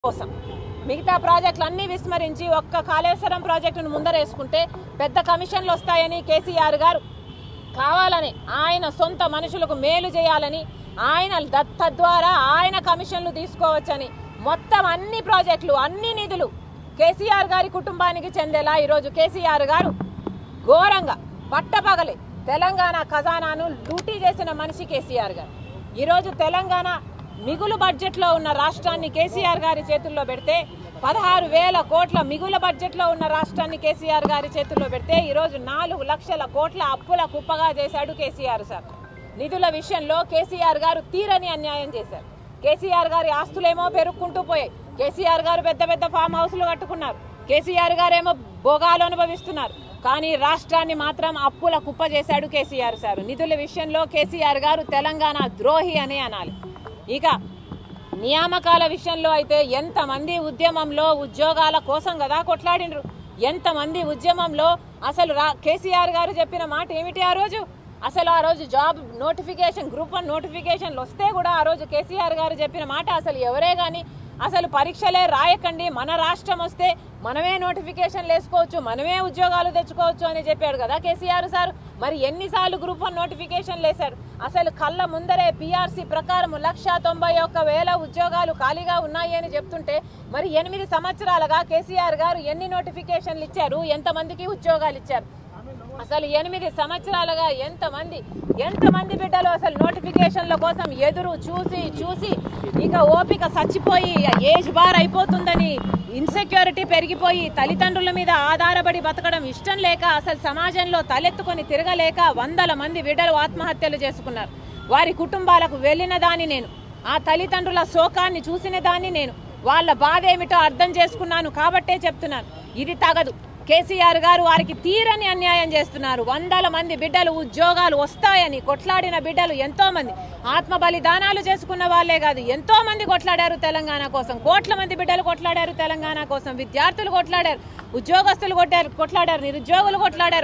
కోసం మిగతా ప్రాజెక్టులు అన్ని విస్మరించి ఒక్క కాళేశ్వరం ప్రాజెక్టును ముందరేసుకుంటే పెద్ద కమిషన్లు వస్తాయని కేసీఆర్ గారు కావాలని ఆయన సొంత మనుషులకు మేలు చేయాలని ఆయన ద- తద్వారా ఆయన కమిషన్లు తీసుకోవచ్చని మొత్తం అన్ని ప్రాజెక్టులు అన్ని నిధులు కేసీఆర్ గారి కుటుంబానికి చెందేలా ఈరోజు కేసీఆర్ గారు ఘోరంగా పట్టపగలే తెలంగాణ ఖజానాను లూటీ చేసిన మనిషి కేసీఆర్ గారు ఈరోజు తెలంగాణ మిగులు బడ్జెట్లో ఉన్న రాష్ట్రాన్ని కేసీఆర్ గారి చేతుల్లో పెడితే పదహారు వేల కోట్ల మిగులు బడ్జెట్లో ఉన్న రాష్ట్రాన్ని కేసీఆర్ గారి చేతుల్లో పెడితే ఈరోజు నాలుగు లక్షల కోట్ల అప్పుల కుప్పగా చేశాడు కేసీఆర్ సార్ నిధుల విషయంలో కేసీఆర్ గారు తీరని అన్యాయం చేశారు కేసీఆర్ గారి ఆస్తులేమో పెరుక్కుంటూ పోయాయి కేసీఆర్ గారు పెద్ద పెద్ద ఫామ్ హౌస్లు కట్టుకున్నారు కేసీఆర్ గారేమో భోగాలు అనుభవిస్తున్నారు కానీ రాష్ట్రాన్ని మాత్రం అప్పుల కుప్ప చేశాడు కేసీఆర్ సార్ నిధుల విషయంలో కేసీఆర్ గారు తెలంగాణ ద్రోహి అనే అనాలి ఇక నియామకాల విషయంలో అయితే ఎంతమంది ఉద్యమంలో ఉద్యోగాల కోసం కదా కొట్లాడినరు ఎంతమంది ఉద్యమంలో అసలు రా కేసీఆర్ గారు చెప్పిన మాట ఏమిటి ఆ రోజు అసలు ఆ రోజు జాబ్ నోటిఫికేషన్ గ్రూప్ వన్ నోటిఫికేషన్లు వస్తే కూడా ఆ రోజు కేసీఆర్ గారు చెప్పిన మాట అసలు ఎవరే కానీ అసలు పరీక్షలే రాయకండి మన రాష్ట్రం వస్తే మనమే నోటిఫికేషన్లు వేసుకోవచ్చు మనమే ఉద్యోగాలు తెచ్చుకోవచ్చు అని చెప్పాడు కదా కేసీఆర్ సార్ మరి ఎన్నిసార్లు గ్రూప్ వన్ నోటిఫికేషన్లు వేశారు అసలు కళ్ళ ముందరే పీఆర్సీ ప్రకారం లక్ష తొంభై ఒక్క వేల ఉద్యోగాలు ఖాళీగా ఉన్నాయి అని చెప్తుంటే మరి ఎనిమిది సంవత్సరాలుగా కేసీఆర్ గారు ఎన్ని నోటిఫికేషన్లు ఇచ్చారు ఎంతమందికి ఉద్యోగాలు ఇచ్చారు అసలు ఎనిమిది సంవత్సరాలుగా ఎంతమంది ఎంతమంది బిడ్డలు అసలు నోటిఫికేషన్ల కోసం ఎదురు చూసి చూసి ఇక ఓపిక చచ్చిపోయి ఏజ్ బార్ అయిపోతుందని ఇన్సెక్యూరిటీ పెరిగిపోయి తల్లిదండ్రుల మీద ఆధారపడి బతకడం ఇష్టం లేక అసలు సమాజంలో తలెత్తుకొని తిరగలేక వందల మంది బిడ్డలు ఆత్మహత్యలు చేసుకున్నారు వారి కుటుంబాలకు వెళ్ళిన దాన్ని నేను ఆ తల్లిదండ్రుల శోకాన్ని చూసిన దాన్ని నేను వాళ్ళ బాధ ఏమిటో అర్థం చేసుకున్నాను కాబట్టే చెప్తున్నాను ఇది తగదు కేసీఆర్ గారు వారికి తీరని అన్యాయం చేస్తున్నారు వందల మంది బిడ్డలు ఉద్యోగాలు వస్తాయని కొట్లాడిన బిడ్డలు ఎంతో మంది ఆత్మ బలిదానాలు చేసుకున్న వాళ్ళే కాదు ఎంతో మంది కొట్లాడారు తెలంగాణ కోసం కోట్ల మంది బిడ్డలు కొట్లాడారు తెలంగాణ కోసం విద్యార్థులు కొట్లాడారు ఉద్యోగస్తులు కొట్టారు కొట్లాడారు నిరుద్యోగులు కొట్లాడారు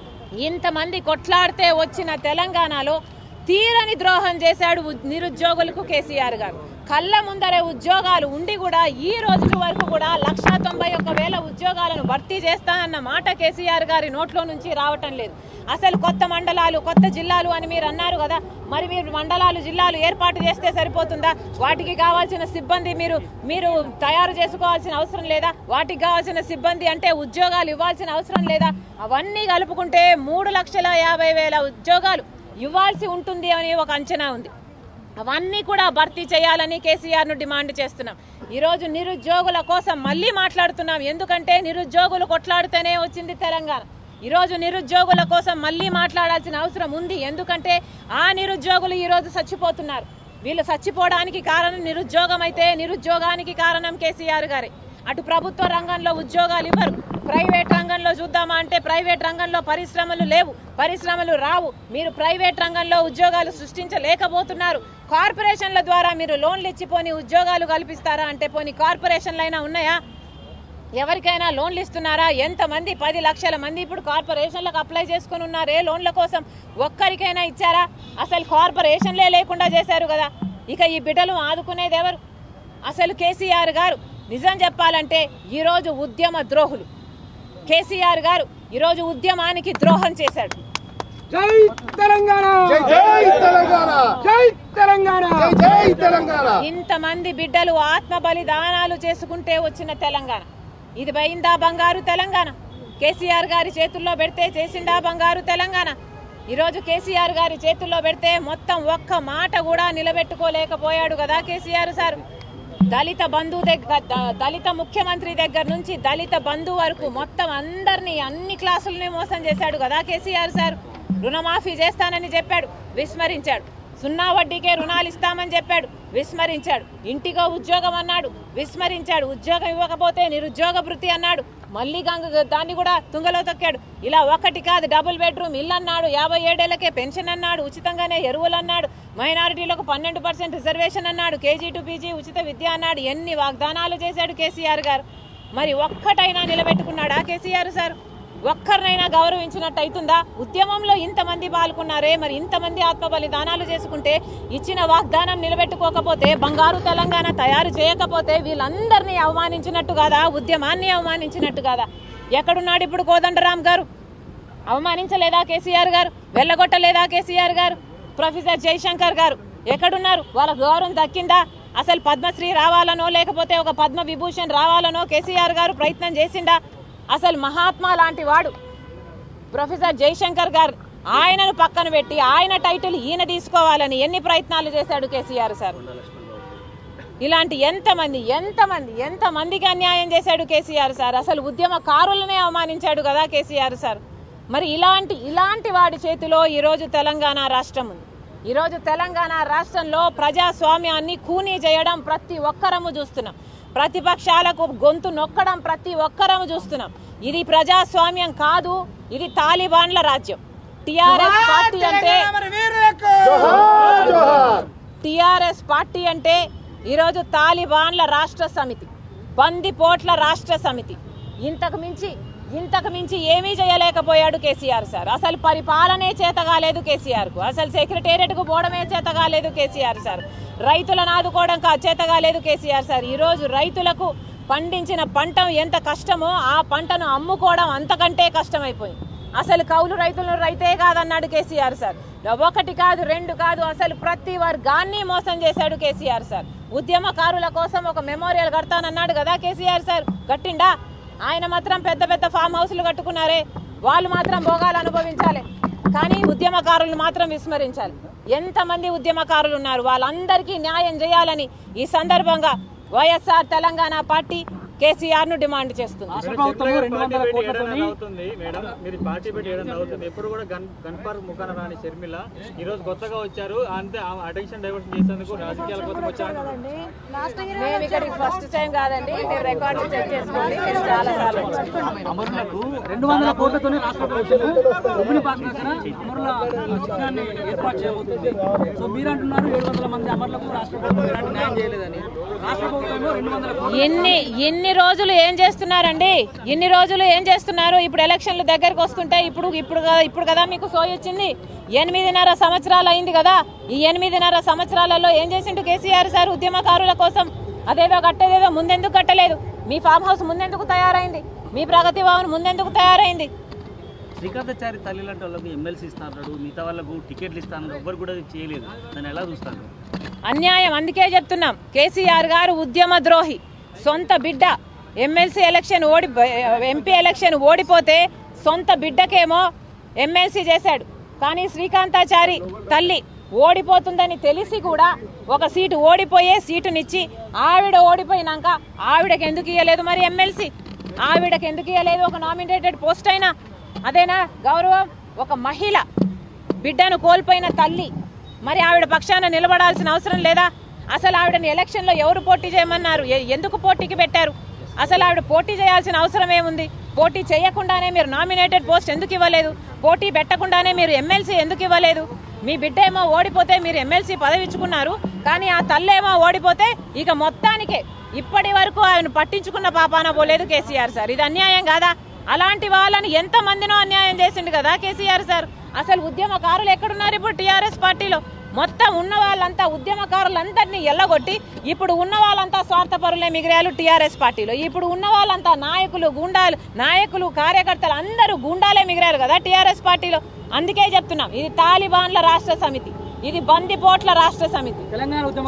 ఇంతమంది కొట్లాడితే వచ్చిన తెలంగాణలో తీరని ద్రోహం చేశాడు ఉ- నిరుద్యోగులకు కేసీఆర్ గారు కళ్ళ ముందరే ఉద్యోగాలు ఉండి కూడా ఈ రోజు వరకు కూడా లక్ష తొంభై ఒక్క వేల ఉద్యోగాలను భర్తీ చేస్తానన్న మాట కేసీఆర్ గారి నోట్లో నుంచి రావటం లేదు అసలు కొత్త మండలాలు కొత్త జిల్లాలు అని మీరు అన్నారు కదా మరి మీరు మండలాలు జిల్లాలు ఏర్పాటు చేస్తే సరిపోతుందా వాటికి కావాల్సిన సిబ్బంది మీరు మీరు తయారు చేసుకోవాల్సిన అవసరం లేదా వాటికి కావాల్సిన సిబ్బంది అంటే ఉద్యోగాలు ఇవ్వాల్సిన అవసరం లేదా అవన్నీ కలుపుకుంటే మూడు లక్షల యాభై వేల ఉద్యోగాలు ఇవ్వాల్సి ఉంటుంది అని ఒక అంచనా ఉంది అవన్నీ కూడా భర్తీ చేయాలని కేసీఆర్ ను డిమాండ్ చేస్తున్నాం ఈరోజు నిరుద్యోగుల కోసం మళ్ళీ మాట్లాడుతున్నాం ఎందుకంటే నిరుద్యోగులు కొట్లాడితేనే వచ్చింది తెలంగాణ ఈరోజు నిరుద్యోగుల కోసం మళ్ళీ మాట్లాడాల్సిన అవసరం ఉంది ఎందుకంటే ఆ నిరుద్యోగులు ఈరోజు చచ్చిపోతున్నారు వీళ్ళు చచ్చిపోవడానికి కారణం నిరుద్యోగం అయితే నిరుద్యోగానికి కారణం కేసీఆర్ గారే అటు ప్రభుత్వ రంగంలో ఉద్యోగాలు ఇవ్వరు ప్రైవేట్ రంగంలో చూద్దామా అంటే ప్రైవేట్ రంగంలో పరిశ్రమలు లేవు పరిశ్రమలు రావు మీరు ప్రైవేట్ రంగంలో ఉద్యోగాలు సృష్టించలేకపోతున్నారు కార్పొరేషన్ల ద్వారా మీరు లోన్లు ఇచ్చి పోని ఉద్యోగాలు కల్పిస్తారా అంటే పోని కార్పొరేషన్లు అయినా ఉన్నాయా ఎవరికైనా లోన్లు ఇస్తున్నారా ఎంతమంది పది లక్షల మంది ఇప్పుడు కార్పొరేషన్లకు అప్లై చేసుకుని ఉన్నారే లోన్ల కోసం ఒక్కరికైనా ఇచ్చారా అసలు కార్పొరేషన్లే లేకుండా చేశారు కదా ఇక ఈ బిడ్డలు ఆదుకునేది ఎవరు అసలు కేసీఆర్ గారు నిజం చెప్పాలంటే ఈరోజు ఉద్యమ ద్రోహులు కేసీఆర్ గారు ఈరోజు ఉద్యమానికి ద్రోహం చేశాడు జై తెలంగాణ జై జై తెలంగాణ జై తెలంగాణ జై జై తెలంగాణ ఇంతమంది బిడ్డలు ఆత్మ బలిదానాలు చేసుకుంటే వచ్చిన తెలంగాణ ఇది పోయిందా బంగారు తెలంగాణ కేసీఆర్ గారి చేతుల్లో పెడితే చేసిండా బంగారు తెలంగాణ ఈరోజు కేసీఆర్ గారి చేతుల్లో పెడితే మొత్తం ఒక్క మాట కూడా నిలబెట్టుకోలేకపోయాడు కదా కేసీఆర్ సార్ దళిత బంధు దగ్గర ద- దళిత ముఖ్యమంత్రి దగ్గర నుంచి దళిత బంధు వరకు మొత్తం అందరినీ అన్ని క్లాసులని మోసం చేశాడు కదా కేసీఆర్ సార్ రుణమాఫీ చేస్తానని చెప్పాడు విస్మరించాడు సున్నా వడ్డీకే రుణాలు ఇస్తామని చెప్పాడు విస్మరించాడు ఇంటికో ఉద్యోగం అన్నాడు విస్మరించాడు ఉద్యోగం ఇవ్వకపోతే నిరుద్యోగ భృతి అన్నాడు మళ్ళీ గంగ దాన్ని కూడా తుంగలో తొక్కాడు ఇలా ఒకటి కాదు డబుల్ బెడ్రూమ్ ఇల్లు అన్నాడు యాభై ఏడేళ్లకే పెన్షన్ అన్నాడు ఉచితంగానే ఎరువులు అన్నాడు మైనారిటీలకు పన్నెండు పర్సెంట్ రిజర్వేషన్ అన్నాడు కేజీ టు పీజీ ఉచిత విద్య అన్నాడు ఎన్ని వాగ్దానాలు చేశాడు కేసీఆర్ గారు మరి ఒక్కటైనా నిలబెట్టుకున్నాడా కేసీఆర్ సార్ ఒక్కరినైనా గౌరవించినట్టు అవుతుందా ఉద్యమంలో ఇంతమంది పాల్గొన్నారే మరి ఇంతమంది ఆత్మ బలిదానాలు చేసుకుంటే ఇచ్చిన వాగ్దానం నిలబెట్టుకోకపోతే బంగారు తెలంగాణ తయారు చేయకపోతే వీళ్ళందరినీ అవమానించినట్టు కాదా ఉద్యమాన్ని అవమానించినట్టు కాదా ఎక్కడున్నాడు ఇప్పుడు కోదండరామ్ గారు అవమానించలేదా కేసీఆర్ గారు వెళ్ళగొట్టలేదా కేసీఆర్ గారు ప్రొఫెసర్ జయశంకర్ గారు ఎక్కడున్నారు వాళ్ళ గౌరవం దక్కిందా అసలు పద్మశ్రీ రావాలనో లేకపోతే ఒక పద్మ విభూషణ్ రావాలనో కేసీఆర్ గారు ప్రయత్నం చేసిండా అసలు మహాత్మా లాంటి వాడు ప్రొఫెసర్ జయశంకర్ గారు ఆయనను పక్కన పెట్టి ఆయన టైటిల్ ఈయన తీసుకోవాలని ఎన్ని ప్రయత్నాలు చేశాడు కేసీఆర్ సార్ ఇలాంటి ఎంతమంది ఎంతమంది ఎంతమందికి అన్యాయం చేశాడు కేసీఆర్ సార్ అసలు ఉద్యమకారులనే అవమానించాడు కదా కేసీఆర్ సార్ మరి ఇలాంటి ఇలాంటి వాడి చేతిలో ఈరోజు తెలంగాణ రాష్ట్రం ఉంది ఈరోజు తెలంగాణ రాష్ట్రంలో ప్రజాస్వామ్యాన్ని కూనీ చేయడం ప్రతి ఒక్కరము చూస్తున్నాం ప్రతిపక్షాలకు గొంతు నొక్కడం ప్రతి ఒక్కరము చూస్తున్నాం ఇది ప్రజాస్వామ్యం కాదు ఇది తాలిబాన్ల రాజ్యం టిఆర్ఎస్ పార్టీ అంటే జోహార్ జోహార్ టిఆర్ఎస్ పార్టీ అంటే ఈరోజు తాలిబాన్ల రాష్ట్ర సమితి బందిపోట్ల రాష్ట్ర సమితి ఇంతకు మించి ఇంతకు మించి ఏమీ చేయలేకపోయాడు కేసీఆర్ సార్ అసలు పరిపాలనే చేత కాలేదు కేసీఆర్ కు అసలు సెక్రటేరియట్ కు పోవడమే చేత కాలేదు కేసీఆర్ సార్ రైతులను ఆదుకోవడం కా- చేత కాలేదు కేసీఆర్ సార్ ఈ రోజు రైతులకు పండించిన పంట ఎంత కష్టమో ఆ పంటను అమ్ముకోవడం అంతకంటే కష్టమైపోయింది అసలు కౌలు రైతులను రైతే కాదన్నాడు కేసీఆర్ సార్ ఒకటి కాదు రెండు కాదు అసలు ప్రతి వర్గాన్ని మోసం చేశాడు కేసీఆర్ సార్ ఉద్యమకారుల కోసం ఒక మెమోరియల్ కడతానన్నాడు కదా కేసీఆర్ సార్ కట్టిండా ఆయన మాత్రం పెద్ద పెద్ద ఫామ్ హౌస్లు కట్టుకున్నారే వాళ్ళు మాత్రం భోగాలు అనుభవించాలి కానీ ఉద్యమకారులను మాత్రం విస్మరించాలి ఎంతమంది ఉద్యమకారులు ఉన్నారు వాళ్ళందరికీ న్యాయం చేయాలని ఈ సందర్భంగా వైఎస్ఆర్ తెలంగాణ పార్టీ కేసీఆర్ ను డిమాండ్ చేస్తుంది రాష్ట్ర ప్రభుత్వం రెండు వందల కోట్లతోని అవుతుంది మేడం మీరు పార్టీ పెట్టి ఏదైనా అవుతుంది ఎప్పుడు కూడా గన్ గన్ పార్క్ ముఖాన రాని షర్మిల ఈ రోజు కొత్తగా వచ్చారు అంతే అటెన్షన్ డైవర్షన్ చేసేందుకు రాజకీయాల కోసం వచ్చారు మేము ఇక్కడికి ఫస్ట్ టైం కాదండి మీరు రికార్డు చెక్ చేసుకోండి మేము చాలా సార్లు వచ్చాం. అమరులకు రెండు వందల కోట్లతోనే రాష్ట్ర ప్రభుత్వం ఉమ్మడి పాక దగ్గర అమరుల చిత్రాన్ని ఏర్పాటు చేయబోతుంది సో మీరు అంటున్నారు ఏడు వందల మంది అమరులకు రాష్ట్ర ప్రభుత్వం ఎలాంటి న్యాయం చేయలేదని రాష్ట్ర ప్రభుత్వంలో రెండు వందల కోట్లు ఎన్ని ఎన్ని రోజులు ఏం చేస్తున్నారండి ఇన్ని రోజులు ఏం చేస్తున్నారు ఇప్పుడు ఎలక్షన్లు దగ్గరకు వస్తుంటే ఇప్పుడు ఇప్పుడు కదా ఇప్పుడు కదా మీకు సోయి వచ్చింది ఎనిమిదిన్నర సంవత్సరాలు అయింది కదా ఈ ఎనిమిదిన్నర సంవత్సరాలలో ఏం చేసిండు కేసీఆర్ సార్ ఉద్యమకారుల కోసం అదేదో కట్టేదేదో ముందెందుకు కట్టలేదు మీ ఫామ్ హౌస్ ముందెందుకు తయారైంది మీ ప్రగతి భవన్ ముందెందుకు తయారైంది శ్రీకాంతాచారి తల్లి లాంటి వాళ్ళకు ఎమ్మెల్సీ ఇస్తాడు మిగతా వాళ్ళకు టికెట్లు ఇస్తాను ఎవ్వరు కూడా చేయలేదు దాన్ని ఎలా చూస్తాను అన్యాయం అందుకే చెప్తున్నాం కేసీఆర్ గారు ఉద్యమ ద్రోహి సొంత బిడ్డ ఎమ్మెల్సీ ఎలక్షన్ ఓడి ఎంపీ ఎలక్షన్ ఓడిపోతే సొంత బిడ్డకేమో ఎమ్మెల్సీ చేశాడు కానీ శ్రీకాంతాచారి తల్లి ఓడిపోతుందని తెలిసి కూడా ఒక సీటు ఓడిపోయే సీటునిచ్చి ఆవిడ ఓడిపోయినాక ఆవిడకి ఎందుకు ఇవ్వలేదు మరి ఎమ్మెల్సీ ఆవిడకి ఎందుకు ఇవ్వలేదు ఒక నామినేటెడ్ పోస్ట్ అయినా అదేనా గౌరవం ఒక మహిళ బిడ్డను కోల్పోయిన తల్లి మరి ఆవిడ పక్షాన నిలబడాల్సిన అవసరం లేదా అసలు ఆవిడని ఎలక్షన్లో ఎవరు పోటీ చేయమన్నారు ఎ- ఎందుకు పోటీకి పెట్టారు అసలు ఆవిడ పోటీ చేయాల్సిన అవసరం ఏముంది పోటీ చేయకుండానే మీరు నామినేటెడ్ పోస్ట్ ఎందుకు ఇవ్వలేదు పోటీ పెట్టకుండానే మీరు ఎమ్మెల్సీ ఎందుకు ఇవ్వలేదు మీ బిడ్డ ఏమో ఓడిపోతే మీరు ఎమ్మెల్సీ పదవి ఇచ్చుకున్నారు కానీ ఆ తల్లేమో ఓడిపోతే ఇక మొత్తానికే ఇప్పటి వరకు ఆయన పట్టించుకున్న పాపాన పోలేదు కేసీఆర్ సార్ ఇది అన్యాయం కాదా అలాంటి వాళ్ళని ఎంత మందినో అన్యాయం చేసిండు కదా కేసీఆర్ సార్ అసలు ఉద్యమకారులు ఎక్కడున్నారు ఇప్పుడు టీఆర్ఎస్ పార్టీలో మొత్తం ఉన్న వాళ్ళంతా ఉద్యమకారులందరినీ ఎల్లగొట్టి ఇప్పుడు ఉన్న వాళ్ళంతా స్వార్థపరులే మిగిలారు టీఆర్ఎస్ పార్టీలో ఇప్పుడు ఉన్న వాళ్ళంతా నాయకులు గుండాలు నాయకులు కార్యకర్తలు అందరూ గుండాలే మిగిలారు కదా టీఆర్ఎస్ పార్టీలో అందుకే చెప్తున్నాం ఇది తాలిబాన్ల రాష్ట్ర సమితి ఇది బందిపోట్ల రాష్ట్ర సమితి తెలంగాణ ఉద్యమ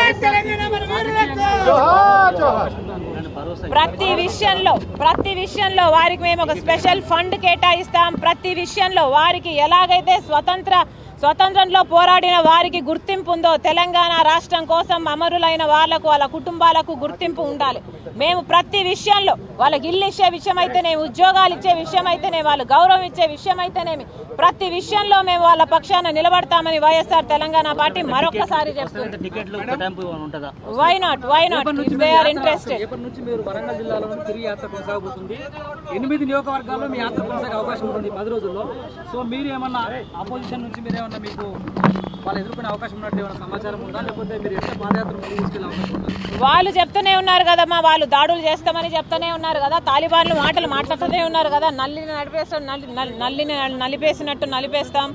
జోహార్ జోహార్ దాని భరోసా ప్రతి విషయంలో ప్రతి విషయంలో వారికి మేము ఒక స్పెషల్ ఫండ్ కేటాయిస్తాం ప్రతి విషయంలో వారికి ఎలాగైతే స్వతంత్ర స్వతంత్రంలో పోరాడిన వారికి గుర్తింపు ఉందో తెలంగాణ రాష్ట్రం కోసం అమరులైన వాళ్లకు వాళ్ళ కుటుంబాలకు గుర్తింపు ఉండాలి మేము ప్రతి విషయంలో వాళ్ళకి ఇల్లు ఇచ్చే విషయం అయితేనేమి ఉద్యోగాలు ఇచ్చే విషయం అయితేనే వాళ్ళు గౌరవం ఇచ్చే విషయం అయితేనేమి ప్రతి విషయంలో మేము వాళ్ళ పక్షాన నిలబడతామని వైఎస్ఆర్ తెలంగాణ పార్టీ మరొకసారి చెప్తుంది టికెట్లు కేటాయింపు ఏమైనా ఉంటుందా why not why not if they are interested రేపటి నుంచి మీరు వరంగల్ జిల్లాలో నుండి తిరిగి యాత్ర కొనసాగబోతుంది ఎనిమిది నియోజకవర్గాల్లో మీ యాత్ర కొనసాగే అవకాశం ఉంటుంది పది రోజుల్లో సో మీరు ఏమన్నా ఆపోజిషన్ నుంచి మీరు ఏమన్నా మీకు వాళ్ళు ఎదుర్కొనే అవకాశం ఉన్నట్టు ఏమైనా సమాచారం ఉందా లేకపోతే మీరు ఎట్లా పాదయాత్ర ముందుకు తీసుకెళ్ళే అవకాశం ఉందా వాళ్ళు చెప్తూనే ఉన్నారు కదమ్మా వాళ్ళు దాడులు చేస్తామని చెప్తూనే ఉన్నారు కదా తాలిబాన్లు మాటలు మాట్లాడుతూనే ఉన్నారు కదా నల్లిని నడిపేస్తాం నల్లి- నల్లి- నల్లిని నలిపేసినట్టు నలిపేస్తాం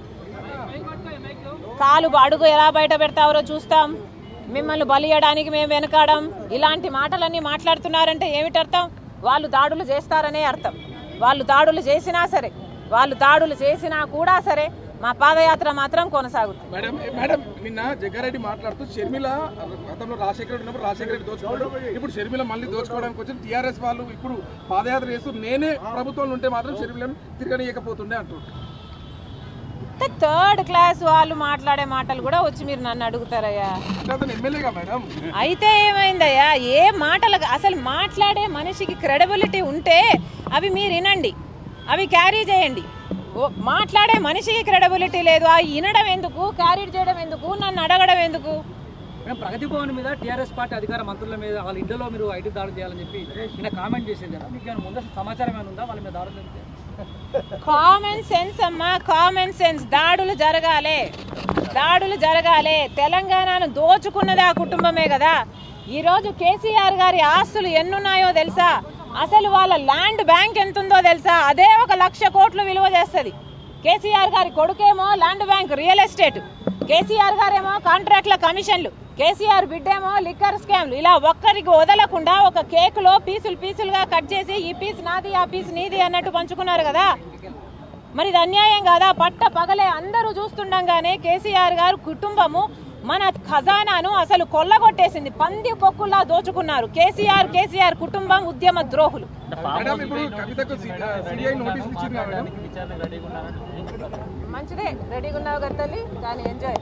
కాలు అడుగు ఎలా బయట పెడతారో చూస్తాం మిమ్మల్ని బలియడానికి మేము వెనకాడం ఇలాంటి మాటలన్నీ మాట్లాడుతున్నారంటే ఏమిటి అర్థం వాళ్ళు దాడులు చేస్తారనే అర్థం వాళ్ళు దాడులు చేసినా సరే వాళ్ళు దాడులు చేసినా కూడా సరే మా పాదయాత్ర మాత్రం కొనసాగుతుంది మేడం మేడం నిన్న జగ్గారెడ్డి మాట్లాడుతూ షర్మిల గతంలో రాజశేఖర రెడ్డి ఉన్నప్పుడు రాజశేఖర రెడ్డి దోచుకోవడం ఇప్పుడు షర్మిల మళ్ళీ దోచుకోవడానికి వచ్చి టీఆర్ఎస్ వాళ్ళు ఇప్పుడు పాదయాత్ర చేస్తూ నేనే ప్రభుత్వంలో ఉంటే మాత్రం షర్మిలను తిరగనీయకపోతుండే అంటున్నారు థర్డ్ క్లాస్ వాళ్ళు మాట్లాడే మాటలు కూడా వచ్చి మీరు నన్ను అడుగుతారయ్యా అంటే అతను ఎమ్మెల్యేగా మేడం అయితే ఏమైందయ్యా ఏ మాటలకు అసలు మాట్లాడే మనిషికి క్రెడిబిలిటీ ఉంటే అవి మీరు వినండి అవి క్యారీ చేయండి ఓ మాట్లాడే మనిషికి క్రెడిబిలిటీ లేదు ఆ వినడం ఎందుకు క్యారీ చేయడం ఎందుకు నన్ను అడగడం ఎందుకు మేడం ప్రగతి భవన్ మీద టీఆర్ఎస్ పార్టీ అధికార మంత్రుల మీద వాళ్ళ ఇంట్లో మీరు ఐటీ దాడులు చేయాలని చెప్పి నిన్న కామెంట్ చేసింది కదా మీకు ఏమైనా ముందస్తు సమాచారం ఏమైనా ఉందా వాళ్ళ మీద దాడులు జరిగితే? కామన్ సెన్స్ అమ్మా కామన్ సెన్స్ దాడులు జరగాలి దాడులు జరగాలి తెలంగాణను దోచుకున్నది ఆ కుటుంబమే కదా ఈరోజు కేసీఆర్ గారి ఆస్తులు ఎన్నున్నాయో తెలుసా అసలు వాళ్ళ ల్యాండ్ బ్యాంక్ ఎంత ఉందో తెలుసా అదే ఒక లక్ష కోట్లు విలువ చేస్తుంది కేసీఆర్ గారి కొడుకేమో land bank real estate KCR గారేమో కాంట్రాక్ట్ల కమిషన్లు కేసీఆర్ బిడ్డేమో లిక్కర్ స్కామ్లు ఇలా ఒక్కరికి వదలకుండా ఒక కేకులో పీసులు పీసులుగా కట్ చేసి ఈ పీస్ నాది ఆ పీస్ నీది అన్నట్టు పంచుకున్నారు కదా మరి ఇది అన్యాయం కాదా పట్ట పగలే అందరూ చూస్తుండగానే కేసీఆర్ గారు కుటుంబము మన ఖజానాను అసలు కొల్లగొట్టేసింది పంది పొక్కులా దోచుకున్నారు కేసీఆర్ కేసీఆర్ కుటుంబం ఉద్యమ ద్రోహులు మేడం ఇప్పుడు కవితకు సిబిఐ నోటీస్ ఇచ్చింది కదా మేడం విచారణ రెడీగా ఉన్నారని మంచిదే రెడీగా ఉన్నావు కదా తల్లి కానీ ఎంజాయ్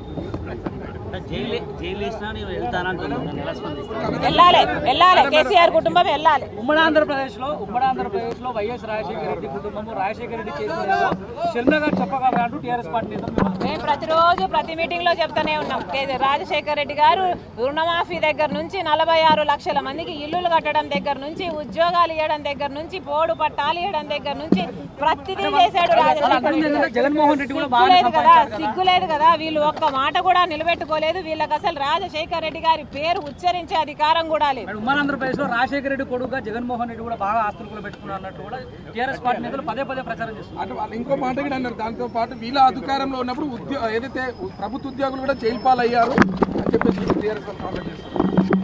జైలు జైలు వేసినా నేను వెళ్తానంటున్నాను నేను ఎలా స్పందిస్తాను వెళ్ళాలి వెళ్ళాలి కేసీఆర్ కుటుంబం వెళ్ళాలి ఉమ్మడి ఆంధ్రప్రదేశ్ లో ఉమ్మడి ఆంధ్రప్రదేశ్ లో వైఎస్ రాజశేఖర రెడ్డి కుటుంబము రాజశేఖర రెడ్డి చేసిన షర్మిల గారు చెప్పగలరా అంటూ టీఆర్ఎస్ పార్టీ నేతలు మేము మేము ప్రతిరోజు ప్రతి మీటింగ్ లో చెప్తానే ఉన్నాం కే- రాజశేఖర్ రెడ్డి గారు రుణమాఫీ దగ్గర నుంచి నలభై ఆరు లక్షల మందికి ఇల్లులు కట్టడం దగ్గర నుంచి ఉద్యోగాలు ఇవ్వడం దగ్గర నుంచి పోడు పట్టాలు ఇవ్వడం దగ్గర నుంచి ప్రతిదీ చేశాడు రాజశేఖర్ రెడ్డి గారు. జగన్మోహన్ రెడ్డి కూడా సిగ్గు బాగా లేదు కదా సిగ్గు లేదు కదా వీళ్ళు ఒక్క మాట కూడా నిలబెట్టుకోలేదు వీళ్ళకి అసలు రాజశేఖర్ రెడ్డి గారి పేరు ఉచ్చరించే అధికారం కూడా లేదు మేడం, ఉమ్మడి ఆంధ్రప్రదేశ్ లో రాజశేఖర రెడ్డి కొడుకుగా జగన్మోహన్ రెడ్డి కూడా బాగా ఆస్తులు కూడా పెట్టుకున్నారు అన్నట్టు కూడా టీఆర్ఎస్ పార్టీ నేతలు పదే పదే ప్రచారం చేస్తున్నారు అంటే వాళ్ళు ఇంకో మాట కూడా అన్నారు దాంతో పాటు వీళ్ళ అధికారంలో ఉన్నప్పుడు ఉద్యో ఏదైతే ప్రభుత్వ ఉద్యోగులు కూడా జైలు పాలయ్యారు అని చెప్పేసి టీఆర్ఎస్ వాళ్ళు కామెంట్ చేస్తారు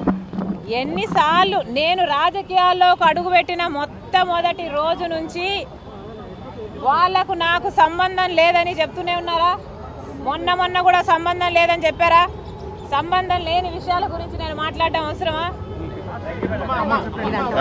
ఎన్నిసార్లు నేను రాజకీయాల్లోకి అడుగుపెట్టిన మొట్టమొదటి రోజు నుంచి వాళ్లకు నాకు సంబంధం లేదని చెప్తూనే ఉన్నారా మొన్న మొన్న కూడా సంబంధం లేదని చెప్పారా సంబంధం లేని విషయాల గురించి నేను మాట్లాడడం అవసరమా